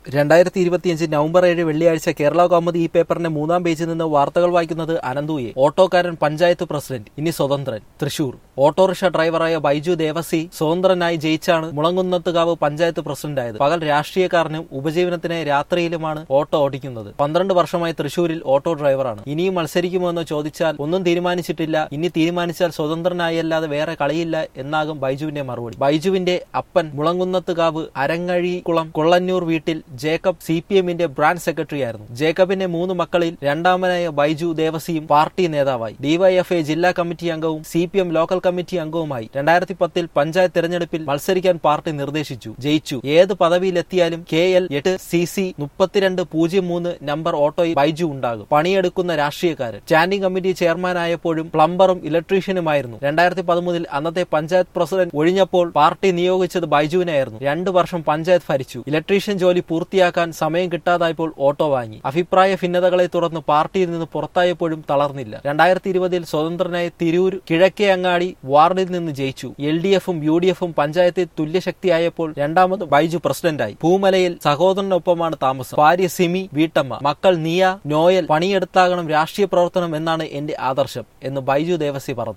രണ്ടായിരത്തി ഇരുപത്തിയഞ്ച് നവംബർ ഏഴ് വെള്ളിയാഴ്ച കേരള കൗമുദി ഈ പേപ്പറിന്റെ മൂന്നാം പേജിൽ നിന്ന് വാർത്തകൾ വായിക്കുന്നത് അനന്തുയെ ഓട്ടോക്കാരൻ പഞ്ചായത്ത് പ്രസിഡന്റ് ഇനി സ്വതന്ത്രൻ തൃശൂർ ഓട്ടോറിക്ഷ ഡ്രൈവറായ ബൈജു ദേവസി സ്വതന്ത്രനായി ജയിച്ചാണ് മുളങ്കുന്നത്തുകാവ് പഞ്ചായത്ത് പ്രസിഡന്റായത് പകൽ രാഷ്ട്രീയക്കാരനും ഉപജീവനത്തിനായി രാത്രിയിലുമാണ് ഓട്ടോ ഓടിക്കുന്നത് പന്ത്രണ്ട് വർഷമായി തൃശൂരിൽ ഓട്ടോ ഡ്രൈവറാണ് ഇനിയും മത്സരിക്കുമോ എന്ന് ചോദിച്ചാൽ ഒന്നും തീരുമാനിച്ചിട്ടില്ല ഇനി തീരുമാനിച്ചാൽ സ്വതന്ത്രനായി അല്ലാതെ വേറെ കളിയില്ല എന്നാകും ബൈജുവിന്റെ മറുപടി ബൈജുവിന്റെ അപ്പൻ മുളങ്കുന്നത്തുകാവ് അരങ്ങഴിക്കുളം കൊള്ളന്നൂർ വീട്ടിൽ ജേക്കബ് സി പി എമ്മിന്റെ ബ്രാഞ്ച് സെക്രട്ടറി ആയിരുന്നു ജേക്കബിന്റെ മൂന്ന് മക്കളിൽ രണ്ടാമനായ ബൈജു ദേവസിയും പാർട്ടി നേതാവായി ഡിവൈഎഫ്ഐ ജില്ലാ കമ്മിറ്റി അംഗവും C P M local committee അംഗവുമായി രണ്ടായിരത്തി പത്തിൽ പഞ്ചായത്ത് തെരഞ്ഞെടുപ്പിൽ മത്സരിക്കാൻ പാർട്ടി നിർദ്ദേശിച്ചു ജയിച്ചു ഏത് പദവിയിലെത്തിയാലും കെ എൽ എട്ട് സി സി മുപ്പത്തിരണ്ട് പൂജ്യം മൂന്ന് നമ്പർ ഓട്ടോയിൽ ബൈജു ഉണ്ടാകും പണിയെടുക്കുന്ന രാഷ്ട്രീയക്കാരൻ സ്റ്റാൻഡിംഗ് കമ്മിറ്റി ചെയർമാനായപ്പോഴും പ്ലംബറും ഇലക്ട്രീഷ്യനുമായിരുന്നു രണ്ടായിരത്തി പതിമൂന്നിൽ അന്നത്തെ പഞ്ചായത്ത് പ്രസിഡന്റ് ഒഴിഞ്ഞപ്പോൾ പാർട്ടി നിയോഗിച്ചത് ബൈജുവിനായിരുന്നു രണ്ടു വർഷം പഞ്ചായത്ത് ഭരിച്ചു ഇലക്ട്രീഷ്യൻ ജോലി പൂർത്തിയാക്കാൻ സമയം കിട്ടാതായപ്പോൾ ഓട്ടോ വാങ്ങി അഭിപ്രായ ഭിന്നതകളെ തുടർന്ന് പാർട്ടിയിൽ നിന്ന് പുറത്തായപ്പോഴും തളർന്നില്ല രണ്ടായിരത്തി ഇരുപതിൽ സ്വതന്ത്രനായ തിരൂർ കിഴക്കേ അങ്ങാടി വാർഡിൽ നിന്ന് ജയിച്ചു എൽ ഡി എഫും യു ഡി എഫും പഞ്ചായത്തിൽ തുല്യശക്തിയായപ്പോൾ രണ്ടാമത് ബൈജു പ്രസിഡന്റായി പൂമലയിൽ സഹോദരനൊപ്പമാണ് താമസം ഭാര്യ സിമി വീട്ടമ്മ മക്കൾ നിയ നോയൽ പണിയെടുത്താകണം രാഷ്ട്രീയ പ്രവർത്തനം എന്നാണ് എന്റെ ആദർശം എന്ന് ബൈജു ദേവസി പറഞ്ഞു